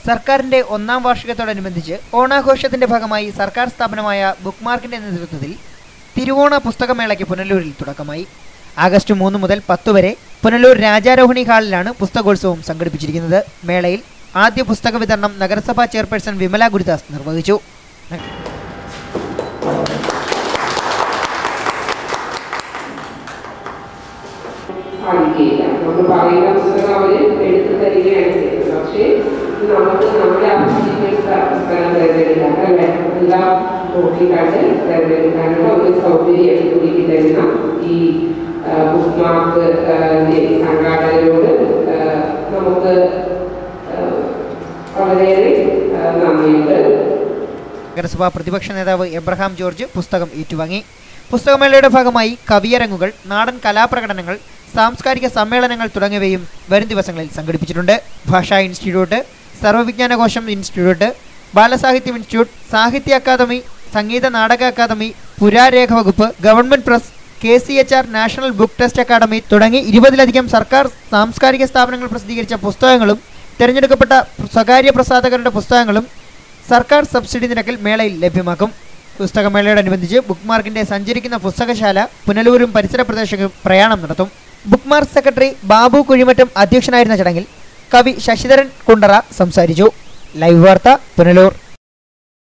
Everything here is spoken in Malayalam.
സർക്കാരിന്റെ ഒന്നാം വാർഷികത്തോടനുബന്ധിച്ച് ഓണാഘോഷത്തിന്റെ ഭാഗമായി സർക്കാർ സ്ഥാപനമായ ബുക്ക്മാർക്കിന്റെ നേതൃത്വത്തിൽ തിരുവോണ പുസ്തകമേളയ്ക്ക് പുനലൂരിൽ തുടക്കമായി ആഗസ്റ്റ് മൂന്ന് മുതൽ പത്ത് വരെ പുനലൂർ രാജാരോഹിണി ഹാളിലാണ് പുസ്തകോത്സവം സംഘടിപ്പിച്ചിരിക്കുന്നത് മേളയിൽ ആദ്യ പുസ്തക വിതരണം നഗരസഭാ ചെയർപേഴ്സൺ വിമല ഗുരുദാസ് നിർവഹിച്ചു സാധിക്കുകയില്ല നമ്മൾ പറയുന്ന പുസ്തകം അവർ എടുത്തു തരികയാണ് ചെയ്യുന്നത് പക്ഷേ ഇത് നമുക്ക് നമ്മുടെ ആവശ്യങ്ങൾക്ക് പുസ്തകം തിരഞ്ഞെടുക്കാൻ അല്ലെ എല്ലാം നോക്കിക്കണ്ട് തിരഞ്ഞെടുക്കാനുള്ള ഒരു സൗകര്യം ഒരുക്കി തരുന്ന ഈ ബുക്ക് മാർക്ക് സംഘാടകരോട് ആ, നമുക്ക് ആ, വളരെയേറെ ആ, നന്ദിയുണ്ട് നഗരസഭാ പ്രതിപക്ഷ നേതാവ് എബ്രഹാം ജോർജ് പുസ്തകം ഏറ്റുവാങ്ങി പുസ്തകമേളയുടെ ഭാഗമായി കവിയരങ്ങുകൾ നാടൻ കലാപ്രകടനങ്ങൾ സാംസ്കാരിക സമ്മേളനങ്ങൾ തുടങ്ങിയവയും വരും ദിവസങ്ങളിൽ സംഘടിപ്പിച്ചിട്ടുണ്ട് ഭാഷാ ഇൻസ്റ്റിറ്റ്യൂട്ട് സർവ്വവിജ്ഞാനകോശം ഇൻസ്റ്റിറ്റ്യൂട്ട് ബാലസാഹിത്യം ഇൻസ്റ്റിറ്റ്യൂട്ട് സാഹിത്യ അക്കാദമി സംഗീത നാടക അക്കാദമി പുരാരേഖ വകുപ്പ് government press K C H R national book trust academy തുടങ്ങി ഇരുപതിലധികം സർക്കാർ സാംസ്കാരിക സ്ഥാപനങ്ങൾ പ്രസിദ്ധീകരിച്ച പുസ്തകങ്ങളും തിരഞ്ഞെടുക്കപ്പെട്ട സ്വകാര്യ പ്രസാധകരുടെ പുസ്തകങ്ങളും സർക്കാർ സബ്സിഡി നിരക്കിൽ മേളയിൽ ലഭ്യമാക്കും പുസ്തകമേളയോടനുബന്ധിച്ച് ബുക്ക്മാർക്കിന്റെ സഞ്ചരിക്കുന്ന പുസ്തകശാല പുനലൂരും പരിസര പ്രദേശങ്ങളും പ്രയാണം നടത്തും ബുക്ക്മാർക്ക് സെക്രട്ടറി ബാബു കുഴിമറ്റം അധ്യക്ഷനായിരുന്ന ചടങ്ങിൽ കവി ശശിധരൻ കുണ്ടറ സംസാരിച്ചു ലൈവ് വാർത്ത പുനലൂർ